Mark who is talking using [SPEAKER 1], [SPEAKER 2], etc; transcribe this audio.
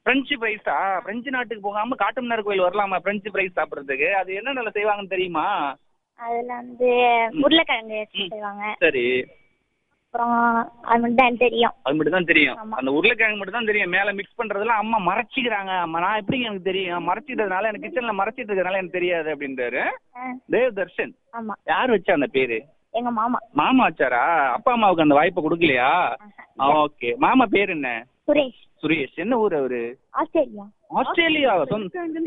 [SPEAKER 1] French ஃப்ரைஸா French நாட்டுக்கு போகாம காட்டுமன்னார் கோயில் வரலாமா பிரெஞ்சு ஃப்ரைஸ் சாப்பிடுறதுக்கு அது என்ன நல்லா செய்வாங்கன்னு தெரியுமா
[SPEAKER 2] அதுல வந்து உருளைக்கிழங்கு வச்சு செய்வாங்க
[SPEAKER 1] சரி
[SPEAKER 2] அப்புறம் அது மட்டும் தான் எனக்கு தெரியும்
[SPEAKER 1] அது மட்டும் தான் தெரியும்
[SPEAKER 2] ஆமா.
[SPEAKER 1] அந்த உருளைக்கிழங்கு மட்டும் தான் தெரியும் மேல மிக்ஸ் பண்றதெல்லாம் அம்மா மறைச்சிக்கிறாங்க அம்மா நான் எப்படி எனக்கு தெரியும் மறைச்சிட்டதுனால எனக்கு கிச்சன்ல மறைச்சிட்டு இருக்கறதுனால எனக்கு தெரியாது அப்படின்றாரு
[SPEAKER 2] ஆ,
[SPEAKER 1] தேவ் தர்ஷன்
[SPEAKER 2] ஆமா
[SPEAKER 1] யார் வச்சா அந்த பேரு
[SPEAKER 2] எங்க மாமா
[SPEAKER 1] மாமா வச்சாரா அப்பா அம்மாவுக்கு அந்த வாய்ப்பை கொடுக்கலையா ஓகே மாமா பேர் என்ன
[SPEAKER 2] சுரேஷ்
[SPEAKER 1] சுரேஷ் என்ன ஊர் அவரு
[SPEAKER 2] ஆஸ்திரேலியா
[SPEAKER 1] ஆஸ்திரேலியா சொந்த